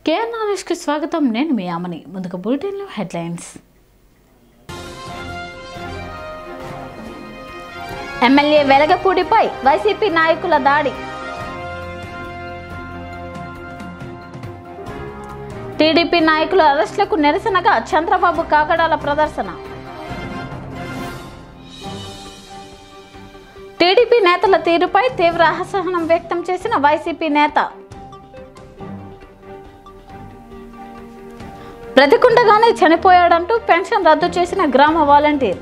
KNR న్యూస్కి స్వాగతం నేను మీ ఆమని ముందుగా బులెటిన్లో హెడ్లైన్స్ ఎమ్మెల్యే వెలగపూడిపై వైసీపీ నాయకుల దాడి టీడీపీ నాయకుల అరెస్టులకు నిరసనగా చంద్రబాబు కాగడాల ప్రదర్శన టీడీపీ నేతల తీరుపై తీవ్ర అసహనం వ్యక్తం చేసిన వైసీపీ నేత బ్రతికుండగానే చనిపోయాడంటూ పెన్షన్ రద్దు చేసిన గ్రామ వాలంటీర్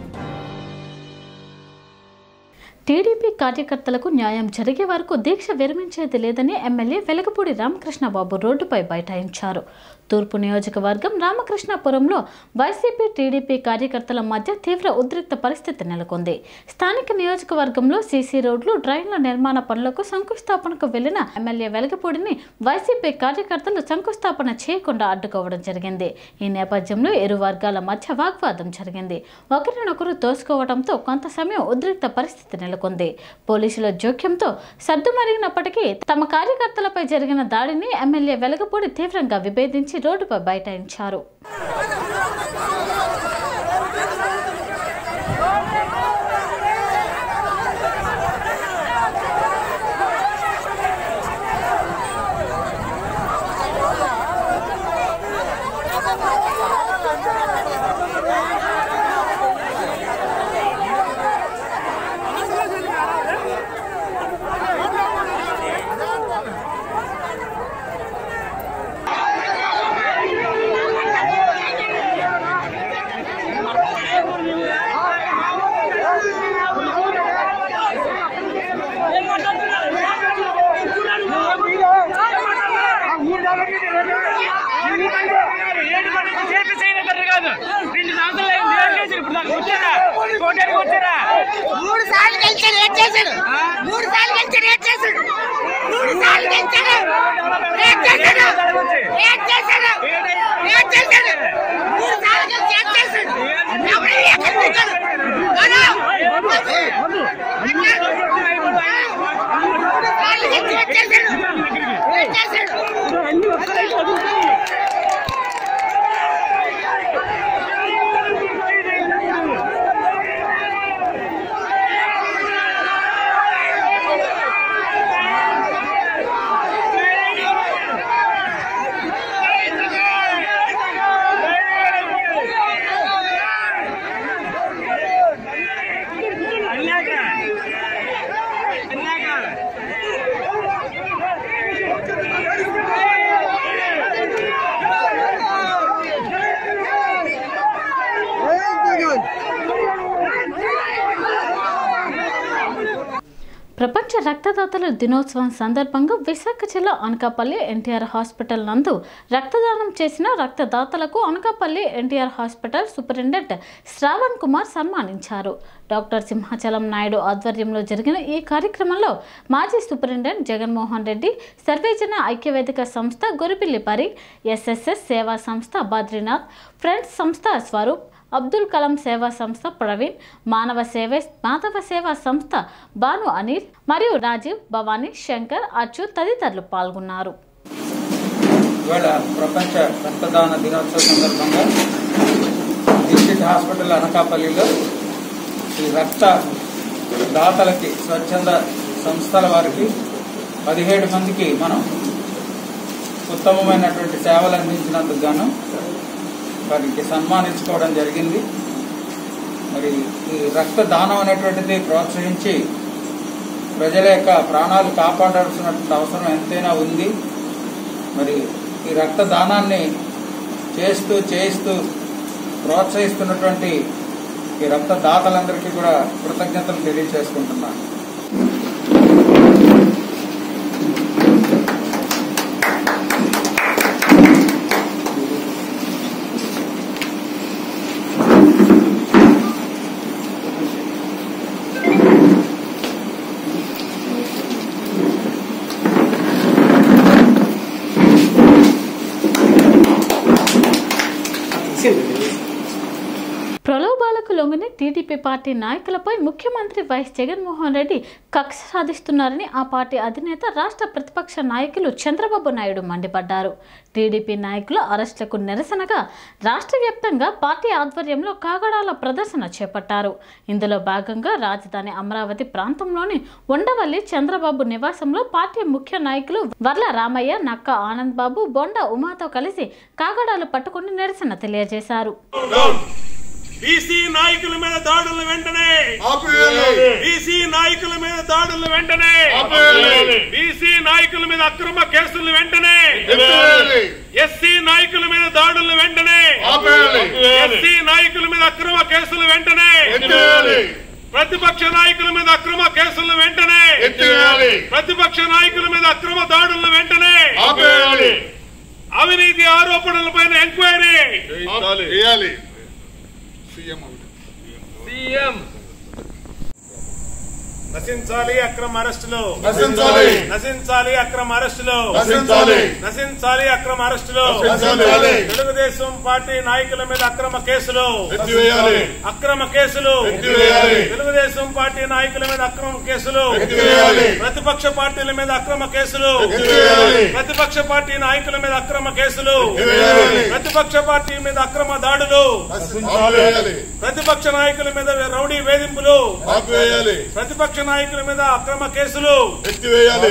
టీడీపీ కార్యకర్తలకు న్యాయం జరిగే వరకు దీక్ష విరమించేది లేదని ఎమ్మెల్యే వెలగపూడి రామకృష్ణబాబు రోడ్డుపై బైఠాయించారు తూర్పు నియోజకవర్గం రామకృష్ణాపురంలో వైసీపీ టీడీపీ కార్యకర్తల మధ్య తీవ్ర ఉద్రిక్త పరిస్థితి నెలకొంది స్థానిక నియోజకవర్గంలో సీసీ రోడ్లు డ్రైన్ల నిర్మాణ పనులకు శంకుస్థాపనకు వెళ్లిన ఎమ్మెల్యే వెలగపూడిని వైసీపీ కార్యకర్తలు శంకుస్థాపన చేయకుండా అడ్డుకోవడం జరిగింది ఈ నేపథ్యంలో ఇరు వర్గాల మధ్య వాగ్వాదం జరిగింది ఒకరినొకరు తోసుకోవడంతో కొంత సమయం ఉద్రిక్త పరిస్థితి నెలకొంది పోలీసుల జోక్యంతో సర్దుమరిగినప్పటికీ తమ కార్యకర్తలపై జరిగిన దాడిని ఎమ్మెల్యే వెలగపూడి తీవ్రంగా విభేదించి రోడ్డుపై బైఠాయించారు మూడు సార్లు గెలిచాడు ఏం చేశాడు మూడు సార్లు గెలిచాడు ఏం చేశాడు మూడు సార్లు గెలిచాడు ఏం చేశాడు ఏం చేశాడు ఏం చేశాడు మూడు సార్లు గెలిచి ఏం చేశాడు ఎవరు ఎక్కడ పెట్టాడు అన్నా! మూడు సార్లు గెలిచి ఏం చేశాడు ఏం చేశాడు ప్రపంచ రక్తదాతల దినోత్సవం సందర్భంగా విశాఖ జిల్లా అనకాపల్లి ఎన్టీఆర్ హాస్పిటల్ నందు రక్తదానం చేసిన రక్తదాతలకు అనకాపల్లి ఎన్టీఆర్ హాస్పిటల్ సూపరింటెండెంట్ శ్రావణ్ కుమార్ సన్మానించారు డాక్టర్ సింహాచలం నాయుడు ఆధ్వర్యంలో జరిగిన ఈ కార్యక్రమంలో మాజీ సూపరింటెండెంట్ జగన్మోహన్ రెడ్డి సర్వేజన ఐక్యవేదిక సంస్థ గొరిపిల్లి పరి ఎస్ఎస్ఎస్ సేవా సంస్థ బద్రీనాథ్ ఫ్రెండ్స్ సంస్థ స్వరూప్ అబ్దుల్ కలాం సేవా సంస్థ ప్రవీణ్ మానవ సేవ మాధవ సేవా సంస్థ భాను అనిల్ మరియు రాజీవ్ భవానీ శంకర్ అచ్యుత్ తదితరులు పాల్గొన్నారు ఇవాళ ప్రపంచ రక్తదాన దినోత్సవం సందర్భంగా డిస్ట్రిక్ట్ హాస్పిటల్ అనకాపల్లిలో ఈ రక్త దాతలకి స్వచ్ఛంద సంస్థల వారికి పదిహేడు మందికి మనం ఉత్తమమైనటువంటి సేవలు అందించినందుకు గాను వారికి సన్మానించుకోవడం జరిగింది మరి ఈ రక్తదానం అనేటువంటిది ప్రోత్సహించి ప్రజల యొక్క ప్రాణాలు కాపాడాల్సినటువంటి అవసరం ఎంతైనా ఉంది మరి ఈ రక్తదానాన్ని చేస్తూ చేయిస్తూ ప్రోత్సహిస్తున్నటువంటి ఈ రక్తదాతలందరికీ కూడా కృతజ్ఞతలు తెలియజేసుకుంటున్నాను ప్రలోభాలకు కుట్రలకు లొంగని టీడీపీ పార్టీ నాయకులపై ముఖ్యమంత్రి వైఎస్ జగన్మోహన్ రెడ్డి కక్ష సాధిస్తున్నారని ఆ పార్టీ అధినేత రాష్ట్ర ప్రతిపక్ష నాయకులు చంద్రబాబు నాయుడు మండిపడ్డారు టీడీపీ నాయకుల అరెస్టులకు నిరసనగా రాష్ట్ర వ్యాప్తంగా పార్టీ ఆధ్వర్యంలో కాగడాల ప్రదర్శన చేపట్టారు ఇందులో భాగంగా రాజధాని అమరావతి ప్రాంతంలోని ఉండవల్లి చంద్రబాబు నివాసంలో పార్టీ ముఖ్య నాయకులు వర్ల రామయ్య నక్క ఆనంద్ బాబు బొండ ఉమాతో కలిసి కాగడాలు పట్టుకుని నిరసన తెలియజేశారు బీసీ నాయకుల మీద దాడులు వెంటనే ఆపేయాలి బీసీ నాయకుల మీద దాడులు వెంటనే ఆపేయాలి బీసీ నాయకుల మీద అక్రమ కేసులు వెంటనే ఎత్తేయాలి ఎస్సీ నాయకుల మీద దాడులు వెంటనే ఆపేయాలి ఎస్సీ నాయకుల మీద అక్రమ కేసులు వెంటనే ఎత్తేయాలి ప్రతిపక్ష నాయకుల మీద అక్రమ కేసులు వెంటనే ఎత్తేయాలి ప్రతిపక్ష నాయకుల మీద అక్రమ దాడులు వెంటనే ఆపేయాలి అవినీతి ఆరోపణలపైన ఎంక్వైరీ చేయాలి సీఎం సీఎం నశించాలి అక్రమ అరెస్టులు నశించాలి నశించాలి అక్రమ అరెస్టులు నశించాలి నశించాలి అక్రమ అరెస్టులు నశించాలి తెలుగుదేశం పార్టీ నాయకుల మీద అక్రమ కేసులు ఎత్తివేయాలి అక్రమ కేసులు ఎత్తివేయాలి తెలుగుదేశం పార్టీ నాయకుల మీద అక్రమ కేసులు ఎత్తివేయాలి ప్రతిపక్ష పార్టీల మీద అక్రమ కేసులు ఎత్తివేయాలి ప్రతిపక్ష పార్టీ నాయకుల మీద అక్రమ కేసులు ఎత్తివేయాలి ప్రతిపక్ష పార్టీ మీద అక్రమ దాడులు ఆపేయాలి ప్రతిపక్ష నాయకుల మీద రౌడీ వేధింపులు ఆపేయాలి ప్రతిపక్ష నాయకుల మీద అక్రమ కేసులు ఎత్తివేయాలి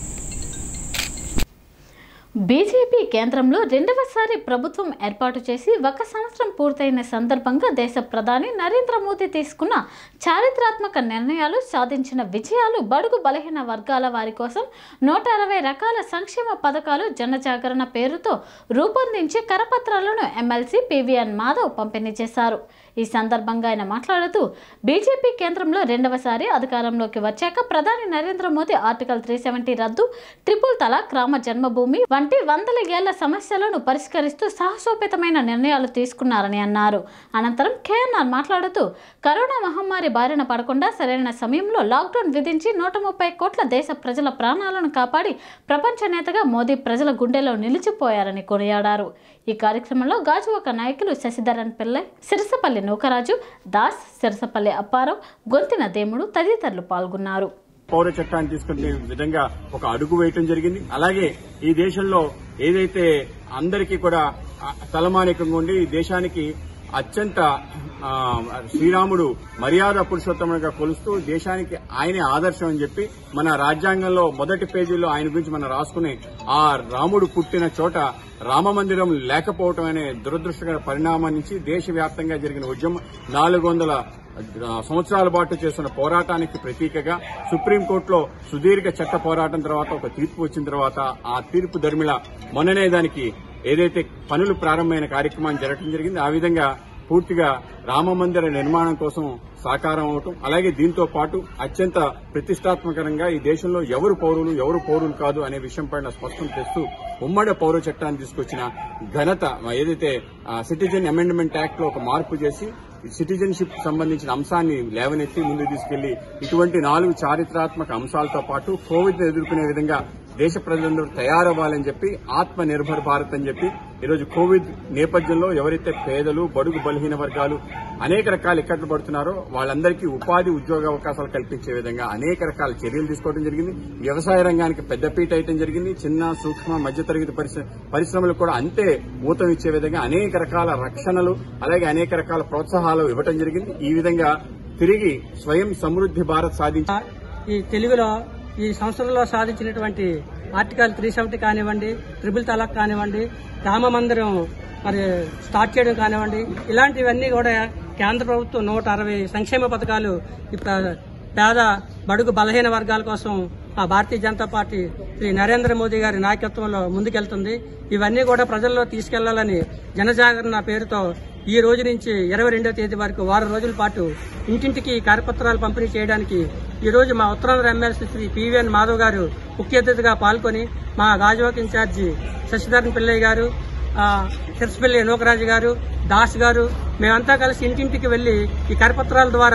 బీజేపీ కేంద్రంలో రెండవసారి ప్రభుత్వం ఏర్పాటు చేసి ఒక సంవత్సరం పూర్తయిన సందర్భంగా దేశ ప్రధాని నరేంద్ర మోదీ తీసుకున్న చారిత్రాత్మక నిర్ణయాలు సాధించిన విజయాలు బడుగు బలహీన వర్గాల వారి కోసం నూట అరవై రకాల సంక్షేమ పథకాలు జనజాగరణ పేరుతో రూపొందించి కరపత్రాలను ఎమ్మెల్సీ పివిఎన్ మాధవ్ పంపిణీ చేశారు ఈ సందర్భంగా ఆయన మాట్లాడుతూ బీజేపీ కేంద్రంలో రెండవసారి అధికారంలోకి వచ్చాక ప్రధాని Narendra Modi article three seventy రద్దు ట్రిపుల్ తలాక్ రామ జన్మభూమి వంటి వందల ఏళ్ల సమస్యలను పరిష్కరిస్తూ సాహసోపేతమైన నిర్ణయాలు తీసుకున్నారని అన్నారు అనంతరం కేఎన్ఆర్ మాట్లాడుతూ కరోనా మహమ్మారి బారిన పడకుండా సరైన సమయంలో లాక్డౌన్ విధించి నూట ముప్పై కోట్ల దేశ ప్రజల ప్రాణాలను కాపాడి ప్రపంచ నేతగా మోదీ ప్రజల గుండెలో నిలిచిపోయారని కొనియాడారు ఈ కార్యక్రమంలో గాజువాక నాయకులు శశిధరన్ పిల్లై సిరసపల్లి నూకరాజు దాస్ సిరసపల్లి అప్పారావు గొంతిన దేముడు తదితరులు పాల్గొన్నారు పౌర చట్టాన్ని తీసుకునే విధంగా ఒక అడుగు వేయటం జరిగింది అలాగే ఈ దేశంలో ఏదైతే అందరికీ కూడా ఆ, తలమానికంగా ఉండి ఈ దేశానికి అత్యంత ఆ, శ్రీరాముడు మర్యాద పురుషోత్తముడిగా కొలుస్తూ దేశానికి ఆయనే ఆదర్శం అని చెప్పి మన రాజ్యాంగంలో మొదటి పేజీలో ఆయన గురించి మనం రాసుకునే ఆ రాముడు పుట్టిన చోట రామ మందిరం లేకపోవటం అనే దురదృష్టకర పరిణామం నుంచి దేశవ్యాప్తంగా జరిగిన ఉద్యమం నాలుగు వందల సంవత్సరాల పాటు చేస్తున్న పోరాటానికి ప్రతీకగా సుప్రీంకోర్టులో సుదీర్ఘ చట్ట పోరాటం తర్వాత ఒక తీర్పు వచ్చిన తర్వాత ఆ తీర్పు ధర్మిళ మొన్ననే దానికి ఏదైతే పనులు ప్రారంభమైన కార్యక్రమాన్ని జరగడం జరిగింది ఆ విధంగా పూర్తిగా రామ మందిర నిర్మాణం కోసం సాకారం అవటం అలాగే దీంతో పాటు అత్యంత ప్రతిష్టాత్మకంగా ఈ దేశంలో ఎవరు పౌరులు ఎవరు పౌరులు కాదు అనే విషయం పైన స్పష్టం చేస్తూ ఉమ్మడి పౌర చట్టాన్ని తీసుకొచ్చిన ఘనత ఏదైతే సిటిజన్ అమెండ్మెంట్ యాక్ట్ లో ఒక మార్పు చేసి సిటిజన్షిప్ సంబంధించిన అంశాన్ని లేవనెత్తి ముందుకు తీసుకెళ్లి ఇటువంటి నాలుగు చారిత్రాత్మక అంశాలతో పాటు కోవిడ్ ఎదుర్కొనే విధంగా దేశ ప్రజలందరూ తయారవ్వాలని చెప్పి ఆత్మ నిర్భర్ భారత్ అని చెప్పి ఈరోజు కోవిడ్ నేపథ్యంలో ఎవరైతే పేదలు బడుగు బలహీన వర్గాలు అనేక రకాల ఇక్కట్లు పడుతున్నారో వాళ్ళందరికీ ఉపాధి ఉద్యోగ అవకాశాలు కల్పించే విధంగా అనేక రకాల చర్యలు తీసుకోవడం జరిగింది వ్యవసాయ రంగానికి పెద్దపీట వేయడం జరిగింది చిన్న సూక్ష్మ మధ్యతరగతి పరిశ్ర- పరిశ్రమలకు కూడా అంతే ఊతం ఇచ్చే విధంగా అనేక రకాల రక్షణలు అలాగే అనేక రకాల ప్రోత్సాహాలు ఇవ్వడం జరిగింది ఈ విధంగా తిరిగి స్వయం సమృద్ధి భారత్ సాధించి ఈ తెలుగులో ఈ సంవత్సరంలో సాధించినటువంటి ఆర్టికల్ త్రీ సెవెంటీ కానివ్వండి ట్రిపుల్ తలాక్ కానివ్వండి రామ మందిరం మరి స్టార్ట్ చేయడం కానివ్వండి ఇలాంటివన్నీ కూడా కేంద్ర ప్రభుత్వం నూట అరవై సంక్షేమ పథకాలు ఈ ప్ర- పేద బడుగు బలహీన వర్గాల కోసం ఆ భారతీయ జనతా పార్టీ శ్రీ నరేంద్ర మోదీ గారి నాయకత్వంలో ముందుకెళ్తుంది ఇవన్నీ కూడా ప్రజల్లో తీసుకెళ్లాలని జనజాగరణ పేరుతో ఈ రోజు నుంచి ఇరవై రెండో తేదీ వరకు వారం రోజుల పాటు ఇంటింటికి కరపత్రాలు పంపిణీ చేయడానికి ఈ రోజు మా ఉత్తరాంధ్ర ఎమ్మెల్సీ శ్రీ పివిఎన్ మాధవ్ గారు ముఖ్య అతిథిగా పాల్గొని మా గాజువాక ఇన్ఛార్జి శశిధరన్ పిల్లయ్య గారు ఆ, చిరసపల్లి నూకరాజు గారు దాస్ గారు మేమంతా కలిసి ఇంటింటికి వెళ్లి ఈ కరపత్రాల ద్వారా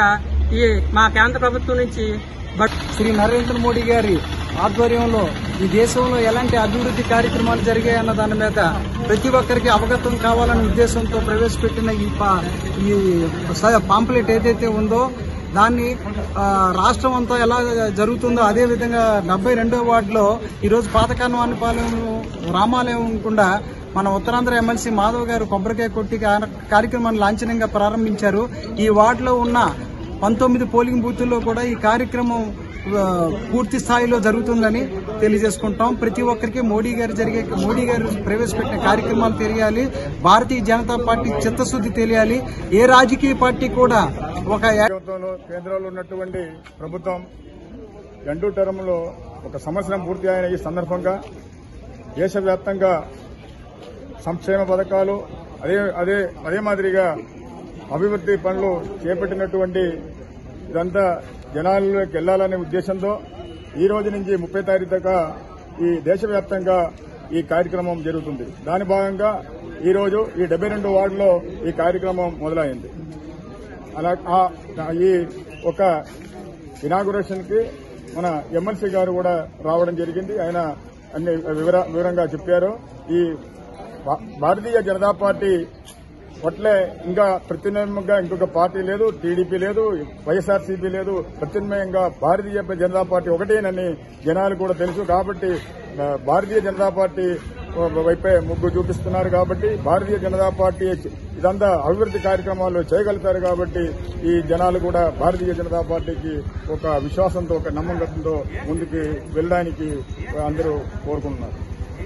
ఈ మా కేంద్ర ప్రభుత్వం నుంచి బడ్- శ్రీ నరేంద్ర మోడీ గారి ఆధ్వర్యంలో ఈ దేశంలో ఎలాంటి అభివృద్ధి కార్యక్రమాలు జరిగాయన్న దాని మీద ప్రతి ఒక్కరికి అవగతం కావాలనే ఉద్దేశంతో ప్రవేశపెట్టిన ఈ పా- ఈ స- పాంప్లెట్ ఏదైతే ఉందో దాన్ని ఆ, రాష్ట్రం అంతా ఎలా జరుగుతుందో అదే విధంగా డెబ్బై రెండో వార్డులో ఈరోజు పాతకాన్వానిపాలెం రామాలయం కూడా మన ఉత్తరాంధ్ర ఎమ్మెల్సీ మాధవ్ గారు కొబ్బరికాయ కొట్టి కా- కార్యక్రమాన్ని లాంఛనంగా ప్రారంభించారు ఈ వార్డులో ఉన్న పంతొమ్మిది పోలింగ్ బూతుల్లో కూడా ఈ కార్యక్రమం ఆ, పూర్తి స్థాయిలో జరుగుతుందని తెలియజేసుకుంటాం ప్రతి ఒక్కరికి మోడీ గారు జరిగే మోడీ గారు ప్రవేశపెట్టిన కార్యక్రమాలు తెలియాలి భారతీయ జనతా పార్టీ చిత్తశుద్ధి తెలియాలి ఏ రాజకీయ పార్టీ కూడా ఒక యా- ప్రభుత్వంలో కేంద్రంలో ఉన్నటువంటి ప్రభుత్వం రెండు టర్మ్లో ఒక సంవత్సరం పూర్తి అయిన ఈ సందర్భంగా దేశవ్యాప్తంగా సంక్షేమ పథకాలు అదే అదే అదే మాదిరిగా అభివృద్ధి పనులు చేపట్టినటువంటి ఇదంతా జనాల్లోకి వెళ్లాలనే ఉద్దేశంతో ఈ రోజు నుంచి ముప్పై తారీఖు దాకా ఈ దేశవ్యాప్తంగా ఈ కార్యక్రమం జరుగుతుంది దాని భాగంగా ఈ రోజు ఈ డెబ్బై రెండు వార్డులో ఈ కార్యక్రమం మొదలైంది అలా ఆ- ఈ ఒక ఇనాగురేషన్ కి మన ఎమ్మెల్సీ గారు కూడా రావడం జరిగింది ఆయన అన్ని వివర వివరంగా చెప్పారు ఈ భా- భారతీయ జనతా పార్టీ పట్లే ఇంకా ప్రత్యామ్నాయంగా ఇంకొక పార్టీ లేదు టీడీపీ లేదు వైఎస్ఆర్సీపీ లేదు ప్రత్యామ్నాయంగా భారతీయ జనతా పార్టీ ఒకటేనని జనాలు కూడా తెలుసు కాబట్టి ఆ, భారతీయ జనతా పార్టీ వైపే ముగ్గు చూపిస్తున్నారు కాబట్టి భారతీయ జనతా పార్టీ ఇదంతా అభివృద్ధి కార్యక్రమాలు చేయగలుగుతారు కాబట్టి ఈ జనాలు కూడా భారతీయ జనతా పార్టీకి ఒక విశ్వాసంతో ఒక నమ్మకంతో ముందుకు వెళ్ళడానికి అందరూ కోరుకుంటున్నారు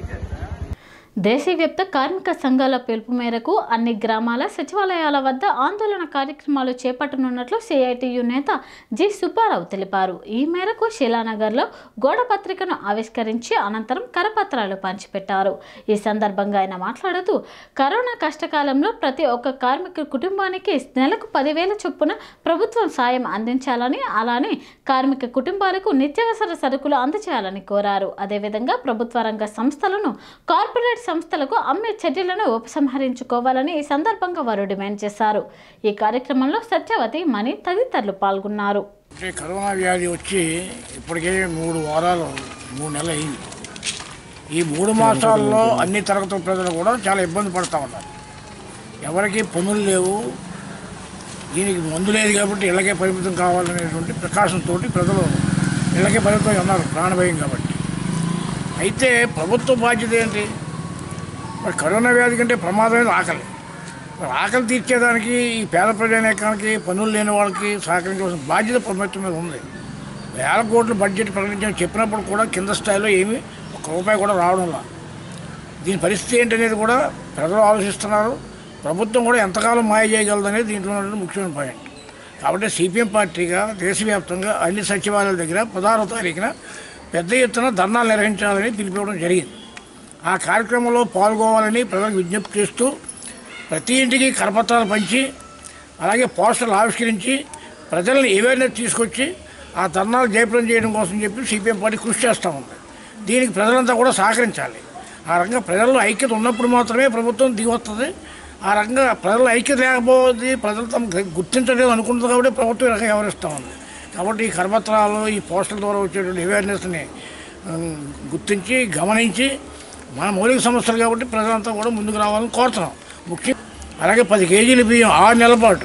దేశవ్యాప్త కార్మిక సంఘాల పిలుపు మేరకు అన్ని గ్రామాల సచివాలయాల వద్ద ఆందోళన కార్యక్రమాలు చేపట్టనున్నట్లు సిఐటియు నేత జి సుబ్బారావు తెలిపారు ఈ మేరకు శిలానగర్లో గోడ పత్రికను ఆవిష్కరించి అనంతరం కరపత్రాలు పంచిపెట్టారు ఈ సందర్భంగా ఆయన మాట్లాడుతూ కరోనా కష్టకాలంలో ప్రతి ఒక్క కార్మిక కుటుంబానికి నెలకు పదివేల చొప్పున ప్రభుత్వం సాయం అందించాలని అలానే కార్మిక కుటుంబాలకు నిత్యావసర సరుకులు అందజేయాలని కోరారు అదేవిధంగా ప్రభుత్వ రంగ సంస్థలను కార్పొరేట్ సంస్థలకు అమ్మే చర్యలను ఉపసంహరించుకోవాలని ఈ సందర్భంగా వారు డిమాండ్ చేశారు ఈ కార్యక్రమంలో సత్యవతి మణి తదితరులు పాల్గొన్నారు అంటే కరోనా వ్యాధి వచ్చి ఇప్పటికే మూడు వారాలు మూడు నెలలు అయింది ఈ మూడు మాసాల్లో అన్ని తరగతుల ప్రజలు కూడా చాలా ఇబ్బంది పడుతూ ఉన్నారు ఎవరికి పనులు లేవు దీనికి మందు లేదు కాబట్టి ఇళ్ళకే పరిమితం కావాలనేటువంటి ప్రికాషన్ తోటి ప్రజలు ఇళ్ళకే పరిమితం ఉన్నారు ప్రాణభయం కాబట్టి అయితే ప్రభుత్వ బాధ్యత ఏంటి మరి కరోనా వ్యాధి కంటే ప్రమాదమైన ఆకలి మరి ఆకలి తీర్చేదానికి ఈ పేద ప్రజానీకానికి పనులు లేని వాళ్ళకి సహకరించవలసిన బాధ్యత ప్రభుత్వం మీద ఉంది వేల కోట్ల బడ్జెట్ ప్రకటించని చెప్పినప్పుడు కూడా కింద స్థాయిలో ఏమీ ఒక రూపాయి కూడా రావడంలా దీని పరిస్థితి ఏంటనేది కూడా ప్రజలు ఆలోచిస్తున్నారు ప్రభుత్వం కూడా ఎంతకాలం మాయ చేయగలదనేది దీంట్లో ఉన్నటువంటి ముఖ్యమైన పాయింట్ కాబట్టి సిపిఎం పార్టీగా దేశవ్యాప్తంగా అన్ని సచివాలయాల దగ్గర పదహారవ తారీఖున పెద్ద ఎత్తున ధర్నాలు నిర్వహించాలని పిలిపివ్వడం జరిగింది ఆ కార్యక్రమంలో పాల్గొవాలని ప్రజలకు విజ్ఞప్తి చేస్తూ ప్రతి ఇంటికి కరపత్రాలు పంచి అలాగే పోస్టర్లు ఆవిష్కరించి ప్రజల్ని అవేర్నెస్ తీసుకొచ్చి ఆ ధర్నాలు జయప్రదం చేయడం కోసం చెప్పి సిపిఎం పార్టీ కృషి చేస్తూ ఉంది దీనికి ప్రజలంతా కూడా సహకరించాలి ఆ రకంగా ప్రజల్లో ఐక్యత ఉన్నప్పుడు మాత్రమే ప్రభుత్వం దిగొస్తుంది ఆ రకంగా ప్రజల ఐక్యత లేకపోతే ప్రజలు తమ గుర్తించలేదు అనుకుంటుంది కాబట్టి ప్రభుత్వం ఈ రకంగా వ్యవహరిస్తూ ఉంది కాబట్టి ఈ కరపత్రాలు ఈ పోస్టర్ల ద్వారా వచ్చేటువంటి అవేర్నెస్ని ఉమ్, గుర్తించి గమనించి మన మౌలిక సమస్యలు కాబట్టి ప్రజలంతా కూడా ముందుకు రావాలని కోరుతున్నాం ముఖ్యం అలాగే పది కేజీల బియ్యం ఆరు నెలల పాటు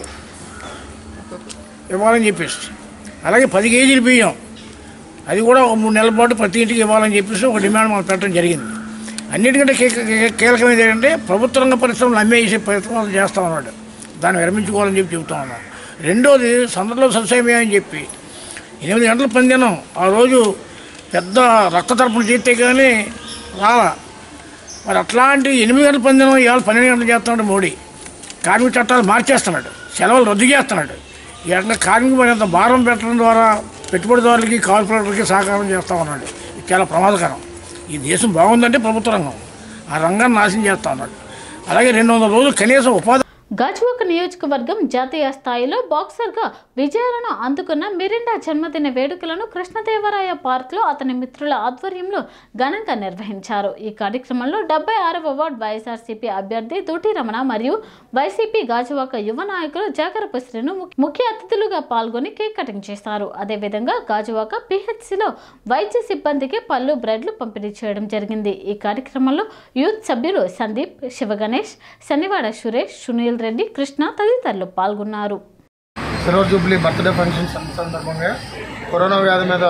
ఇవ్వాలని చెప్పేసి అలాగే పది కేజీల బియ్యం అది కూడా ఒక మూడు నెలల పాటు ప్రతి ఇంటికి ఇవ్వాలని చెప్పేసి ఒక డిమాండ్ మనం పెట్టడం జరిగింది అన్నిటికంటే కీ- కీ- కీలకమైనది ఏంటంటే ప్రభుత్వ రంగ పరిశ్రమలు అమ్మేసే ప్రయత్నం చేస్తా ఉన్నాడు దాన్ని విరమించుకోవాలని చెప్పి చెబుతా ఉన్నాం రెండోది సందర్లో సత్సమయం అని చెప్పి ఎనిమిది గంటల పందినం ఆ రోజు పెద్ద రక్త తర్పణ చేస్తే కానీ రాలా మరి అట్లాంటి ఎనిమిది గంటల పందినం ఇవాళ పన్నెండు గంటలు చేస్తున్నాడు మోడీ కార్మిక చట్టాలు మార్చేస్తున్నాడు సెలవులు రద్దు చేస్తున్నాడు ఈ రకంగా కార్మిక మరింత భారం పెట్టడం ద్వారా పెట్టుబడిదారులకి కార్పొరేటర్లకి సహకారం చేస్తూ ఉన్నాడు ఇది చాలా ప్రమాదకరం ఈ దేశం బాగుందంటే ప్రభుత్వ రంగం ఆ రంగాన్ని నాశనం చేస్తూ ఉన్నాడు అలాగే రెండు వందల రోజులు కనీసం ఉపాధి గాజువాక నియోజకవర్గం జాతీయ స్థాయిలో బాక్సర్గా విజయాలను అందుకున్న మిరిండా జన్మదిన వేడుకలను కృష్ణదేవరాయ పార్క్లో అతని మిత్రుల ఆధ్వర్యంలో ఘనంగా నిర్వహించారు ఈ కార్యక్రమంలో డెబ్బై ఆరవ వార్డ్ వైఎస్ఆర్సీపీ అభ్యర్థి దుటి రమణ మరియు వైసీపీ గాజువాక యువ నాయకులు జాగరపు శ్రీను ము- ముఖ్య అతిథులుగా పాల్గొని కేక్ కటింగ్ చేశారు అదేవిధంగా గాజువాక పిహెచ్సిలో వైద్య సిబ్బందికి పళ్ళు బ్రెడ్లు పంపిణీ చేయడం జరిగింది ఈ కార్యక్రమంలో యూత్ సభ్యులు సందీప్ శివగణేష్ శనివాడ సురేష్ సునీల్ రెడ్డి కృష్ణ తదితరులు పాల్గొన్నారు సిల్వర్ జూబ్లీ బర్త్డే ఫంక్షన్ సం- సందర్భంగా కరోనా వ్యాధి మీద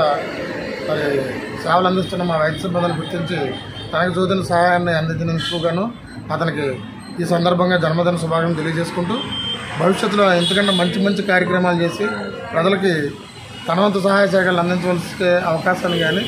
మరి సేవలు అందిస్తున్న మా వైద్య సిబ్బందిని గుర్తించి తనకు చూదిన సహాయాన్ని అందించినందుకు గాను అతనికి ఈ సందర్భంగా జన్మదిన శుభాకాంక్షలు తెలియజేసుకుంటూ భవిష్యత్తులో ఎంతకంటే మంచి మంచి కార్యక్రమాలు చేసి ప్రజలకి తన వంతు సహాయ సేకరణలు అందించవలసే అవకాశాన్ని కానీ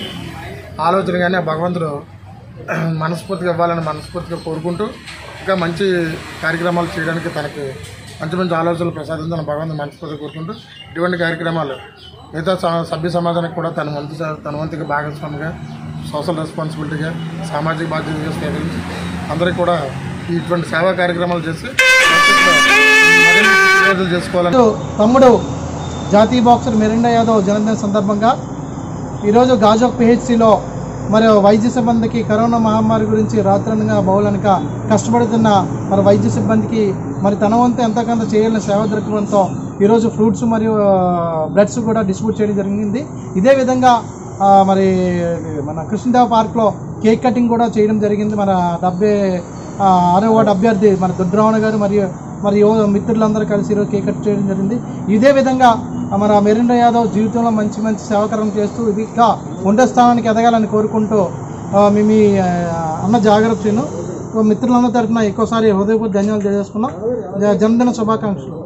ఆలోచన కానీ ఆ భగవంతుడు మనస్ఫూర్తిగా ఇవ్వాలని మనస్ఫూర్తిగా కోరుకుంటూ ఇంకా మంచి కార్యక్రమాలు చేయడానికి తనకి మంచి మంచి ఆలోచనలు ప్రసాదించాలని భగవంతుని మనస్ఫూర్తిగా కోరుకుంటూ ఇటువంటి కార్యక్రమాలు మిగతా స- సభ్య సమాజానికి కూడా తన వంతు స- తన వంతుగా భాగస్వామిగా సోషల్ రెస్పాన్సిబిలిటీగా సామాజిక బాధ్యతగా స్వీకరించి అందరికీ కూడా ఇటువంటి సేవా కార్యక్రమాలు చేసి భవిష్యత్తులో మరిన్ని ప్రయోజనాలు చేసుకోవాలని తమ్ముడు జాతీయ బాక్సర్ మెరిండా యాదవ్ జన్మదిన సందర్భంగా ఈరోజు గాజోక్ పిహెచ్సిలో మరి వైద్య సిబ్బందికి కరోనా మహమ్మారి గురించి రాత్రనగా బహుళనక కష్టపడుతున్న మరి వైద్య సిబ్బందికి మరి తన వంతు ఎంతకంత చేయాలని సేవ దొరకడంతో ఈరోజు ఫ్రూట్స్ మరియు బ్లడ్స్ కూడా డిస్ట్రిబ్యూట్ చేయడం జరిగింది ఇదే విధంగా ఆ, మరి మన కృష్ణదేవ పార్క్లో కేక్ కటింగ్ కూడా చేయడం జరిగింది మన డెబ్బై ఆ, ఆరో వార్డు అభ్యర్థి మన దుర్గ్రహణ గారు మరియు మరి యువ మిత్రులందరూ కలిసి ఈరోజు కేక్ కట్ చేయడం జరిగింది ఇదే విధంగా మన మెరిండా యాదవ్ జీవితంలో మంచి మంచి సేవకరం చేస్తూ ఇది ఇంకా ఉండే స్థానానికి ఎదగాలని కోరుకుంటూ ఆ, మీ మీ ఆ, అన్న జాగ్రత్తను మిత్రులందరి తరఫున ఎక్కువసారి హృదయపూర్వక ధన్యవాదాలు తెలియజేసుకున్నాం జ- జన్మదిన శుభాకాంక్షలు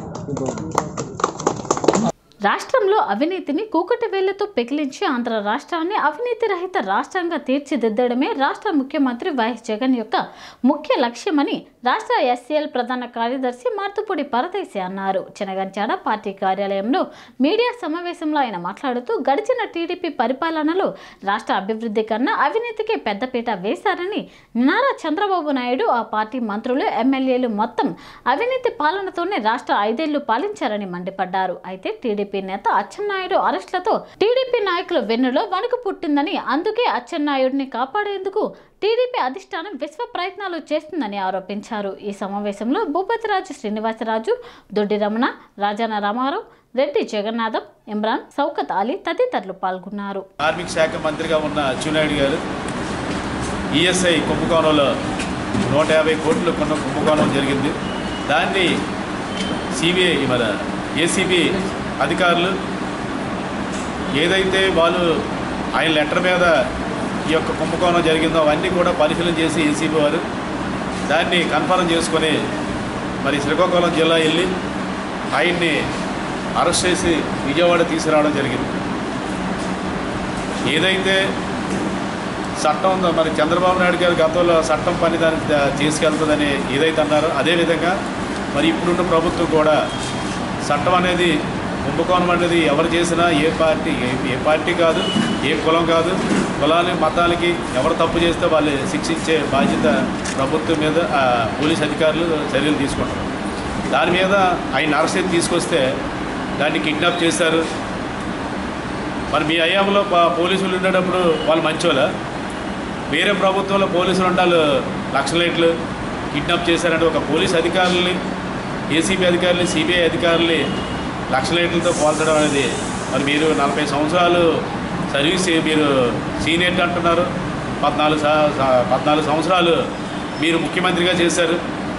రాష్ట్రంలో అవినీతిని కూకటి వేళ్లతో పెకిలించి ఆంధ్ర రాష్ట్రాన్ని అవినీతి రహిత రాష్ట్రంగా తీర్చిదిద్దడమే రాష్ట్ర ముఖ్యమంత్రి వైఎస్ జగన్ యొక్క ముఖ్య లక్ష్యమని రాష్ట్ర ఎస్సీఎల్ ప్రధాన కార్యదర్శి మార్తుపూడి పరదేశి అన్నారు చినగంచాడ పార్టీ కార్యాలయంలో మీడియా సమావేశంలో ఆయన మాట్లాడుతూ గడిచిన టీడీపీ పరిపాలనలో రాష్ట్ర అభివృద్ధి కన్నా అవినీతికి పెద్దపీట వేశారని నారా చంద్రబాబు నాయుడు ఆ పార్టీ మంత్రులు ఎమ్మెల్యేలు మొత్తం అవినీతి పాలనతోనే రాష్ట్ర ఐదేళ్లు పాలించారని మండిపడ్డారు అయితే టీడీపీ నేత అచ్చెన్నాయుడు అరెస్టులతో టీడీపీ నాయకుల వెన్నులో వణుకు పుట్టిందని అందుకే అచ్చెన్నాయుడిని కాపాడేందుకు టీడీపీ అధిష్టానం విశ్వ ప్రయత్నాలు చేస్తుందని ఆరోపించారు ఈ సమావేశంలో భూపతిరాజు శ్రీనివాసరాజు దొడ్డి రమణ రాజాన రామారావు రెడ్డి జగన్నాథం ఇమ్రాన్ సౌకత్ అలీ తదితరులు పాల్గొన్నారు కార్మిక శాఖ మంత్రిగా ఉన్న అచ్చెన్నాయుడు గారు ఈఎస్ఐ కుంభకోణంలో నూట యాభై కోట్లు కొన్న కుంభకోణం జరిగింది దాన్ని సిబిఐ మన ఏసీబీ అధికారులు ఏదైతే వాళ్ళు ఆయన లెటర్ మీద ఈ యొక్క కుంభకోణం జరిగిందో అవన్నీ కూడా పరిశీలన చేసి ఏసీబీ వారు దాన్ని కన్ఫర్మ్ చేసుకొని మరి శ్రీకాకుళం జిల్లా వెళ్ళి ఆయన్ని అరెస్ట్ చేసి విజయవాడ తీసుకురావడం జరిగింది ఏదైతే చట్టం ఉందో మరి చంద్రబాబు నాయుడు గారు గతంలో చట్టం పని దానికి దా- తీసుకెళ్తుందని ఏదైతే అన్నారో అదేవిధంగా మరి ఇప్పుడున్న ప్రభుత్వం కూడా చట్టం అనేది కుంభకోణం అనేది ఎవరు చేసినా ఏ పార్టీ ఏ ఏ పార్టీ కాదు ఏ కులం కాదు కులానికి మతాలకి ఎవరు తప్పు చేస్తే వాళ్ళు శిక్షించే బాధ్యత ప్రభుత్వం మీద ఆ, పోలీస్ అధికారులు చర్యలు తీసుకుంటారు దాని మీద ఆయన అరెస్ట్ చేసి తీసుకొస్తే దాన్ని కిడ్నాప్ చేశారు మరి మీ అయ్యాంలో పోలీసులు ఉండేటప్పుడు వాళ్ళు మంచోళ్ళ వేరే ప్రభుత్వంలో పోలీసులు ఉండాలి లక్షలేట్లు కిడ్నాప్ చేశారంటే ఒక పోలీస్ అధికారుల్ని ఏసీబీ అధికారులు సిబిఐ అధికారుల్ని లక్షలేట్లతో పోల్చడం అనేది మరి మీరు నలభై సంవత్సరాలు సర్వీస్ చే- మీరు సీనియర్ అంటున్నారు పద్నాలుగు స- స- పద్నాలుగు సంవత్సరాలు మీరు ముఖ్యమంత్రిగా చేశారు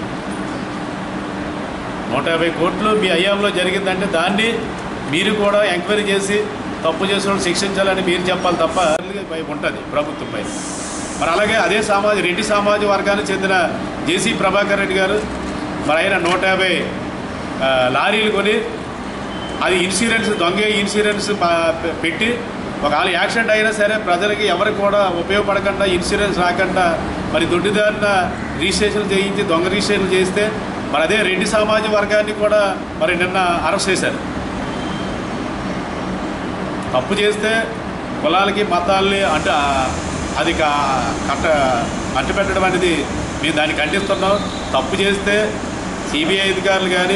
నూట యాభై కోట్లు మీ అయ్యాంలో జరిగిందంటే దాన్ని మీరు కూడా ఎంక్వైరీ చేసి తప్పు చేసిన వాళ్ళు శిక్షించాలని మీరు చెప్పాలి తప్ప ఉంటుంది ప్రభుత్వంపై మరి అలాగే అదే సమాజ రెడ్డి సామాజిక వర్గానికి చెందిన జేసీ ప్రభాకర్ రెడ్డి గారు మరి ఆయన నూట యాభై ఆ, లారీలు కొని అది ఇన్సూరెన్స్ దొంగ ఇన్సూరెన్స్ ప- పె- పెట్టి ఒకవేళ యాక్సిడెంట్ అయినా సరే ప్రజలకి ఎవరికి కూడా ఉపయోగపడకుండా ఇన్సూరెన్స్ రాకుండా మరి దొడ్డిదారిన రిజిస్ట్రేషన్ చేయించి దొంగ రిజిస్ట్రేషన్ చేస్తే మరి అదే రెడ్డి సామాజిక వర్గాన్ని కూడా మరి నిన్న అరెస్ట్ చేశారు తప్పు చేస్తే కులాలకి మతాల్ని అంటే ఆ, అది కా- కట్ట అట్టు పెట్టడం అనేది మేము దాన్ని ఖండిస్తున్నాం తప్పు చేస్తే సిబిఐ అధికారులు కానీ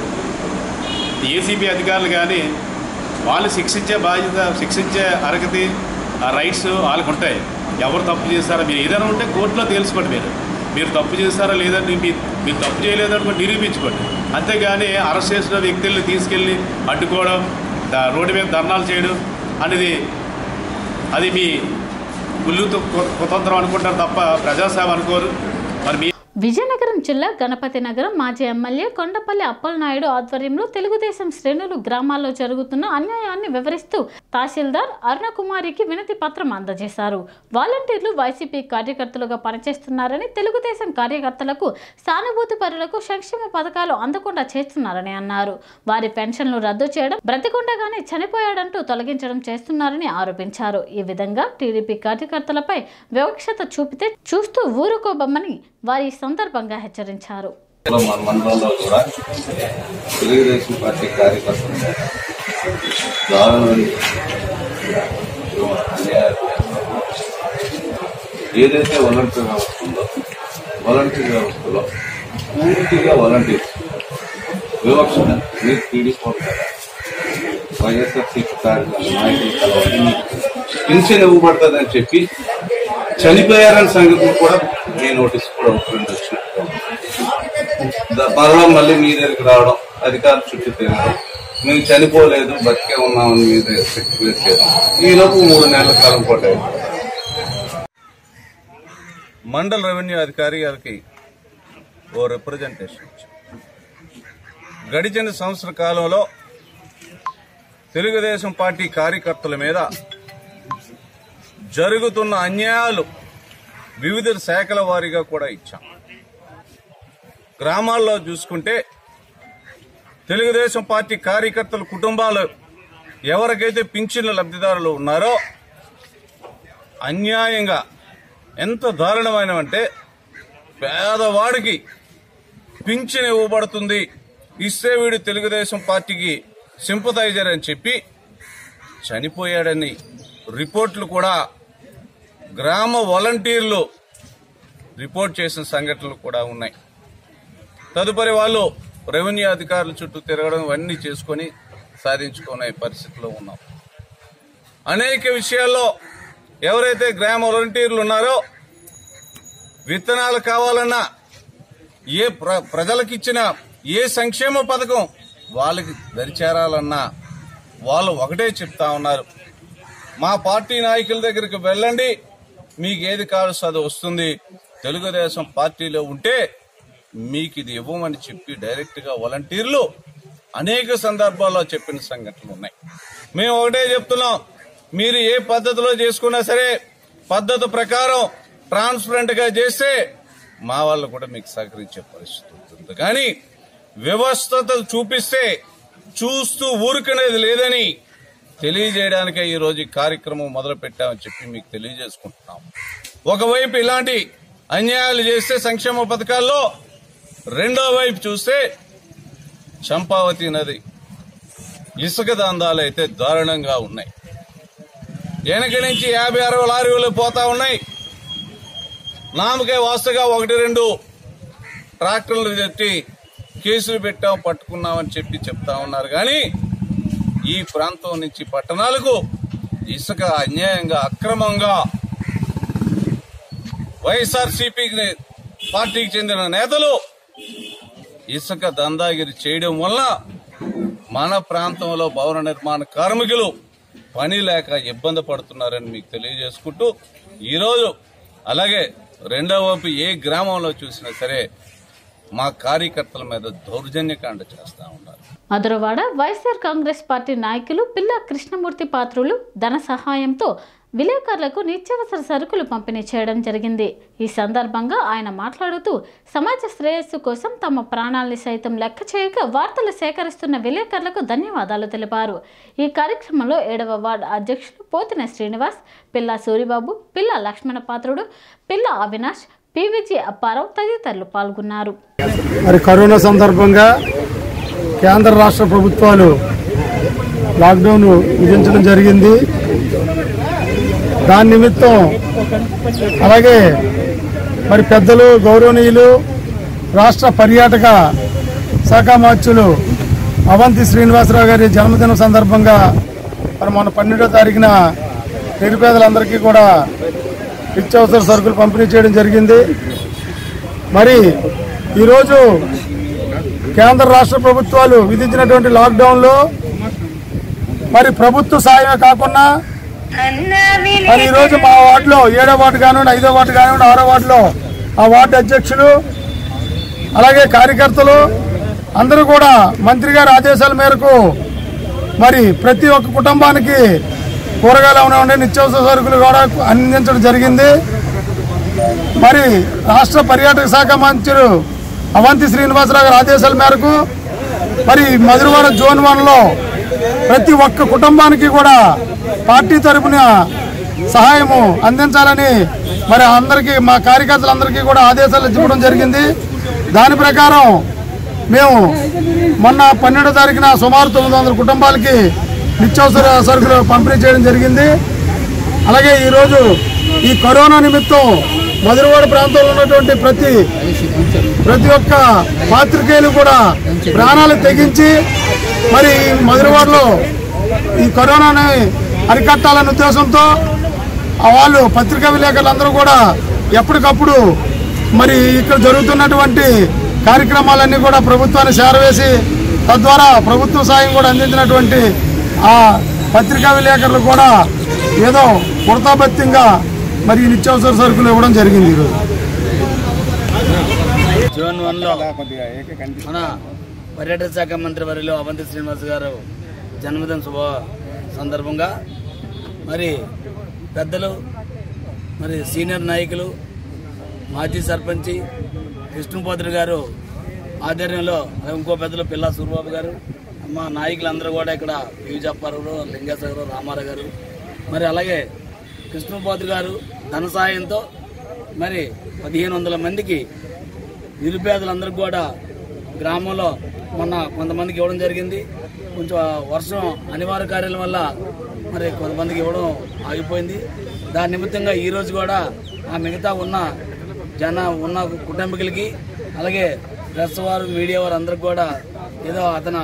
ఏసీబీ అధికారులు కానీ వాళ్ళు శిక్షించే బాధ్యత శిక్షించే అర్హతి ఆ రైట్స్ వాళ్ళకు ఉంటాయి ఎవరు తప్పు చేస్తారో మీరు ఏదైనా ఉంటే కోర్టులో తెలుసుకోండి మీరు మీరు తప్పు చేస్తారా లేదని మీ మీరు తప్పు చేయలేదనుకో నిరూపించుకోండి అంతేగాని అరెస్ట్ చేసిన వ్యక్తుల్ని తీసుకెళ్ళి అడ్డుకోవడం దా రోడ్డు మీద ధర్నాలు చేయడం అనేది అది మీ కుళ్ళుతో కుతంత్రం అనుకుంటారు తప్ప ప్రజాసేవ అనుకోరు మరి మీ విజయనగరం జిల్లా గణపతి నగరం మాజీ ఎమ్మెల్యే కొండపల్లి అప్పలనాయుడు ఆధ్వర్యంలో తెలుగుదేశం శ్రేణులు గ్రామాల్లో జరుగుతున్న అన్యాయాన్ని వివరిస్తూ తహసీల్దార్ అరుణకుమారికి వినతి పత్రం అందజేశారు వాలంటీర్లు వైసీపీ కార్యకర్తలుగా పనిచేస్తున్నారని తెలుగుదేశం కార్యకర్తలకు సానుభూతి పరులకు సంక్షేమ పథకాలు అందకుండా చేస్తున్నారని అన్నారు వారి పెన్షన్లు రద్దు చేయడం బ్రతికుండగానే చనిపోయాడంటూ తొలగించడం చేస్తున్నారని ఆరోపించారు ఈ విధంగా టీడీపీ కార్యకర్తలపై వివక్షత చూపితే చూస్తూ ఊరుకోబమ్మని వారి సందర్భంగా హెచ్చరించారు మన మండలంలో కూడా తెలుగుదేశం పార్టీ కార్యకర్తలు దారుణమైన అన్యాయాలు చేస్తున్నారు. ఏదైతే వాలంటీర్ వ్యవస్థ ఉందో వాలంటీర్ వ్యవస్థలో పూర్తిగా వాలంటీర్స్ వివక్షత మీరు టీడీపీ వాళ్ళు కదా వైఎస్ఆర్సీపీ కార్యకర్తలు నాయకులు కలవాలి పెన్షన్ ఇవ్వబడుతుందని చెప్పి చనిపోయారని సంగతి కూడా మీ నోటీస్ కూడా ఒకటి వచ్చినట్టు ద- మరలా మళ్ళీ మీ దగ్గరికి రావడం అధికారుల చుట్టూ తిరగడం మేము చనిపోలేదు బతికే ఉన్నామని మీ దగ్గర సర్టిఫికేట్ చేయడం ఈ లోపు మూడు నెలల కాలం పాటు అయిపోయింది. మండల రెవెన్యూ అధికారి గారికి ఓ రిప్రజెంటేషన్ ఇచ్చాం గడిచిన సంవత్సర కాలంలో తెలుగుదేశం పార్టీ కార్యకర్తల మీద జరుగుతున్న అన్యాయాలు వివిధ శాఖల వారీగా కూడా ఇచ్చాం గ్రామాల్లో చూసుకుంటే తెలుగుదేశం పార్టీ కార్యకర్తల కుటుంబాలు ఎవరికైతే పింఛన్ల లబ్ధిదారులు ఉన్నారో అన్యాయంగా ఎంత దారుణమైనవంటే పేదవాడికి పింఛన్ ఇవ్వబడుతుంది ఇస్తే వీడు తెలుగుదేశం పార్టీకి సింపథైజర్ అని చెప్పి చనిపోయాడని రిపోర్ట్లు కూడా గ్రామ వాలంటీర్లు రిపోర్ట్ చేసిన సంఘటనలు కూడా ఉన్నాయి తదుపరి వాళ్ళు రెవెన్యూ అధికారుల చుట్టూ తిరగడం ఇవన్నీ చేసుకొని సాధించుకునే పరిస్థితిలో ఉన్నాం అనేక విషయాల్లో ఎవరైతే గ్రామ వాలంటీర్లు ఉన్నారో విత్తనాలు కావాలన్నా ఏ ప్ర ప్రజలకిచ్చిన ఏ సంక్షేమ పథకం వాళ్ళకి దరిచేరాలన్నా వాళ్ళు ఒకటే చెప్తా ఉన్నారు మా పార్టీ నాయకుల దగ్గరికి వెళ్ళండి మీకు ఏది కావాల్సి అది వస్తుంది తెలుగుదేశం పార్టీలో ఉంటే మీకు ఇది ఇవ్వమని చెప్పి డైరెక్ట్ గా వాలంటీర్లు అనేక సందర్భాల్లో చెప్పిన సంఘటనలు ఉన్నాయి మేము ఒకటే చెప్తున్నాం మీరు ఏ పద్ధతిలో చేసుకున్నా సరే పద్ధతి ప్రకారం ట్రాన్స్పరెంట్ గా చేస్తే మా వాళ్ళు కూడా మీకు సహకరించే పరిస్థితి ఉంటుంది కానీ వ్యవస్థత చూపిస్తే చూస్తూ ఊరుకునేది లేదని తెలియజేయడానికే ఈ రోజు ఈ కార్యక్రమం మొదలు పెట్టామని చెప్పి మీకు తెలియజేసుకుంటున్నాం ఒకవైపు ఇలాంటి అన్యాయాలు చేస్తే సంక్షేమ పథకాల్లో రెండో వైపు చూస్తే చంపావతి నది ఇసుక దందాలు అయితే దారుణంగా ఉన్నాయి వెనక నుంచి యాభై అరవై లారీలు పోతా ఉన్నాయి నామకే వాస్తుగా ఒకటి రెండు ట్రాక్టర్లు తెచ్చి కేసులు పెట్టాం పట్టుకున్నామని చెప్పి చెప్తా ఉన్నారు కానీ ఈ ప్రాంతం నుంచి పట్టణాలకు ఇసుక అన్యాయంగా అక్రమంగా వైఎస్ఆర్సీపీ పార్టీకి చెందిన నేతలు ఇసుక దందాగిరి చేయడం వల్ల మన ప్రాంతంలో భవన నిర్మాణ కార్మికులు పని లేక ఇబ్బంది పడుతున్నారని మీకు తెలియజేసుకుంటూ ఈరోజు అలాగే రెండవ వైపు ఏ గ్రామంలో చూసినా సరే మా కార్యకర్తల మీద దౌర్జన్యకాండ చేస్తా ఉన్నారు మధురవాడ వైఎస్ఆర్ కాంగ్రెస్ పార్టీ నాయకులు పిల్ల కృష్ణమూర్తి పాత్రులు ధన సహాయంతో విలేకరులకు నిత్యావసర సరుకులు పంపిణీ చేయడం జరిగింది ఈ సందర్భంగా ఆయన మాట్లాడుతూ సమాజ శ్రేయస్సు కోసం తమ ప్రాణాల్ని సైతం లెక్క చేయక వార్తలు సేకరిస్తున్న విలేకరులకు ధన్యవాదాలు తెలిపారు ఈ కార్యక్రమంలో ఏడవ వార్డు అధ్యక్షులు పోతిన శ్రీనివాస్ పిల్ల సూరిబాబు పిల్ల లక్ష్మణ పాత్రుడు పిల్ల అవినాష్ పీవీజీ అప్పారావు తదితరులు పాల్గొన్నారు మరి కరోనా సందర్భంగా కేంద్ర రాష్ట్ర ప్రభుత్వాలు లాక్డౌన్ విధించడం జరిగింది దాని నిమిత్తం అలాగే మరి పెద్దలు గౌరవనీయులు రాష్ట్ర పర్యాటక శాఖ మార్చులు అవంతి శ్రీనివాసరావు గారి జన్మదినం సందర్భంగా మరి మొన్న పన్నెండో తారీఖున నిరుపేదలందరికీ కూడా నిత్యావసర సరుకులు పంపిణీ చేయడం జరిగింది మరి ఈరోజు కేంద్ర రాష్ట్ర ప్రభుత్వాలు విధించినటువంటి లాక్డౌన్లో మరి ప్రభుత్వ సాయమే కాకుండా మరి ఈరోజు మా వార్డులో ఏడో వార్డు కానివ్వండి ఐదో వార్డు కానివ్వండి ఆరో వార్డులో ఆ వార్డు అధ్యక్షులు అలాగే కార్యకర్తలు అందరూ కూడా మంత్రి గారి ఆదేశాల మేరకు మరి ప్రతి ఒక్క కుటుంబానికి కూరగాయలు ఉండే నిత్యావసర సరుకులు కూడా అందించడం జరిగింది మరి రాష్ట్ర పర్యాటక శాఖ మంత్రులు అవంతి శ్రీనివాసరావు గారి ఆదేశాల మేరకు మరి మధురవాడ జోన్ వన్లో ప్రతి ఒక్క కుటుంబానికి కూడా పార్టీ తరపున సహాయము అందించాలని మరి అందరికీ మా కార్యకర్తలందరికీ కూడా ఆదేశాలు ఇవ్వడం జరిగింది దాని ప్రకారం మేము మొన్న పన్నెండో తారీఖున సుమారు తొమ్మిది వందల కుటుంబాలకి నిత్యావసర సరుకులు పంపిణీ చేయడం జరిగింది అలాగే ఈరోజు ఈ కరోనా నిమిత్తం మధురవాడ ప్రాంతంలో ఉన్నటువంటి ప్రతి ప్రతి ఒక్క పాత్రికేయులు కూడా ప్రాణాలు తెగించి మరి ఈ మధురవాడలో ఈ కరోనాని అరికట్టాలనే ఉద్దేశంతో ఆ వాళ్ళు పత్రికా విలేకరులందరూ కూడా ఎప్పటికప్పుడు మరి ఇక్కడ జరుగుతున్నటువంటి కార్యక్రమాలన్నీ కూడా ప్రభుత్వాన్ని చేరవేసి తద్వారా ప్రభుత్వ సాయం కూడా అందించినటువంటి ఆ పత్రికా విలేకరులు కూడా ఏదో ఉడతాబత్యంగా మరి ఈ నిత్యావసర సరుకులు ఇవ్వడం జరిగింది ఈరోజు జోన్ వన్లో మన పర్యాటక శాఖ మంత్రి వర్యులు అవంతి శ్రీనివాస్ గారు జన్మదిన శుభ సందర్భంగా మరి పెద్దలు మరి సీనియర్ నాయకులు మాజీ సర్పంచి కృష్ణపాత్రి గారు ఆధ్వర్యంలో ఇంకో పెద్దలు పిల్లా సూర్బాబు గారు మా నాయకులందరూ కూడా ఇక్కడ పివి చెప్పారు లింగేశ్వర గారు రామారావు గారు మరి అలాగే కృష్ణపాత్రి గారు ధన సాయంతో మరి పదిహేను వందల మందికి నిరుపేదలందరికీ కూడా గ్రామంలో మొన్న కొంతమందికి ఇవ్వడం జరిగింది కొంచెం వర్షం అనివార్య కార్యాల వల్ల మరి కొంతమందికి ఇవ్వడం ఆగిపోయింది దాని నిమిత్తంగా ఈ రోజు కూడా ఆ మిగతా ఉన్న జన ఉన్న కుటుంబీకులకి అలాగే ప్రెస్ వారు మీడియా వారు అందరికి కూడా ఏదో అతను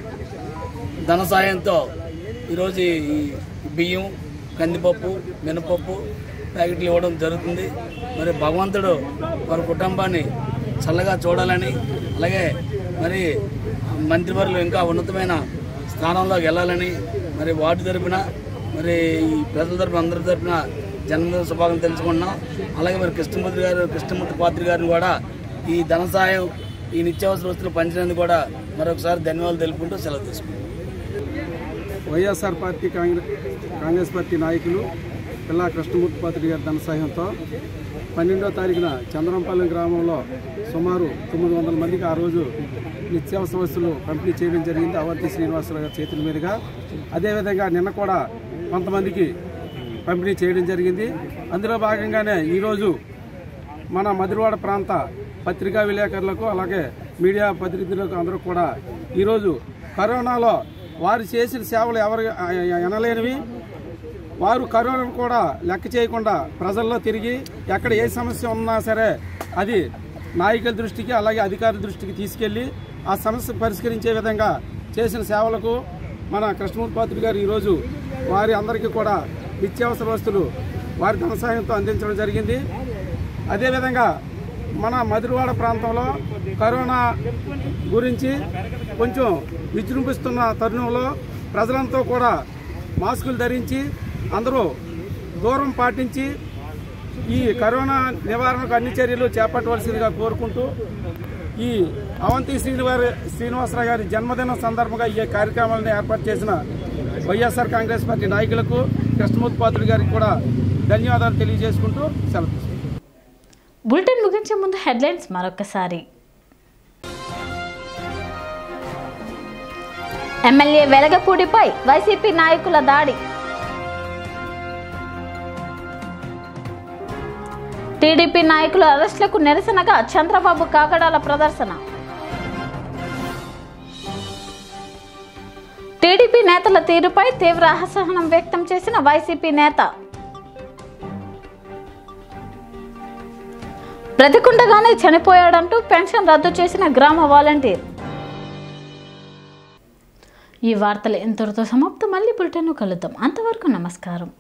ధన సాయంతో ఈరోజు ఈ బియ్యం కందిపప్పు మినపప్పు ప్యాకెట్లు ఇవ్వడం జరుగుతుంది మరి భగవంతుడు వారి కుటుంబాన్ని చల్లగా చూడాలని అలాగే మరి మంత్రివర్యులు ఇంకా ఉన్నతమైన స్థానంలోకి వెళ్ళాలని మరి వార్డు తరపున మరి ఈ ప్రజల తరపున అందరి తరపున జన్మదిన శుభాకాంక్షలు తెలుసుకుంటున్నాం అలాగే మరి కృష్ణమూర్తి గారు కృష్ణమూర్తి పాత్రి గారిని కూడా ఈ ధన సాయం ఈ నిత్యావసర వస్తువులు పంచినందుకు కూడా మరొకసారి ధన్యవాదాలు తెలుపుకుంటూ సెలవు తీసుకుంటాం YSR party Congress Congress party నాయకులు పిల్లా కృష్ణమూర్తి పాత్రి గారి ధన సహాయంతో పన్నెండో తారీఖున చంద్రంపల్లి గ్రామంలో సుమారు తొమ్మిది వందల మందికి ఆ రోజు నిత్యావసర వస్తువులు పంపిణీ చేయడం జరిగింది అవంతి శ్రీనివాసరావు గారి చేతుల మీదుగా అదేవిధంగా నిన్న కూడా కొంతమందికి పంపిణీ చేయడం జరిగింది అందులో భాగంగానే ఈరోజు మన మధురవాడ ప్రాంత పత్రికా విలేకరులకు అలాగే మీడియా ప్రతినిధులకు అందరూ కూడా ఈరోజు కరోనాలో వారు చేసిన సేవలు ఎవరు ఎనలేనివి వారు కరోనాను కూడా లెక్క చేయకుండా ప్రజల్లో తిరిగి ఎక్కడ ఏ సమస్య ఉన్నా సరే అది నాయకుల దృష్టికి అలాగే అధికారుల దృష్టికి తీసుకెళ్లి ఆ సమస్య పరిష్కరించే విధంగా చేసిన సేవలకు మన కృష్ణమూర్తి పాత్రి గారు ఈరోజు వారి అందరికీ కూడా నిత్యావసర వస్తువులు వారి ధన సాయంతో అందించడం జరిగింది అదేవిధంగా మన మధురవాడ ప్రాంతంలో కరోనా గురించి కొంచెం విజృంభిస్తున్న తరుణంలో ప్రజలంతా కూడా మాస్కులు ధరించి అందరూ దూరం పాటించి ఈ కరోనా నివారణకు అన్ని చర్యలు చేపట్టవలసిందిగా కోరుకుంటూ ఈ అవంతి శ్రీనివారి శ్రీనివాసరావు గారి జన్మదినం సందర్భంగా ఈ కార్యక్రమాలను ఏర్పాటు చేసిన వైఎస్ఆర్ కాంగ్రెస్ పార్టీ నాయకులకు కృష్ణమూర్తి పాత్రుడు గారికి కూడా ధన్యవాదాలు తెలియజేసుకుంటూ సెలవు తీసుకుంటాం. బులెటిన్ ముగించే ముందు హెడ్లైన్స్ మరొకసారి ఎమ్మెల్యే వెలగపూడిపై వైసీపీ నాయకుల దాడి టీడీపీ నాయకుల అరెస్టులకు నిరసనగా చంద్రబాబు కాకడాల ప్రదర్శన టీడీపీ నేతల తీరుపై తీవ్ర అసహనం వ్యక్తం చేసిన వైసీపీ నేత బ్రతికుండగానే చనిపోయాడంటూ పెన్షన్ రద్దు చేసిన గ్రామ వాలంటీర్ ఈ వార్తలు ఎంతటితో సమాప్తం మళ్ళీ బులెటిన్లో కలుద్దాం అంతవరకు నమస్కారం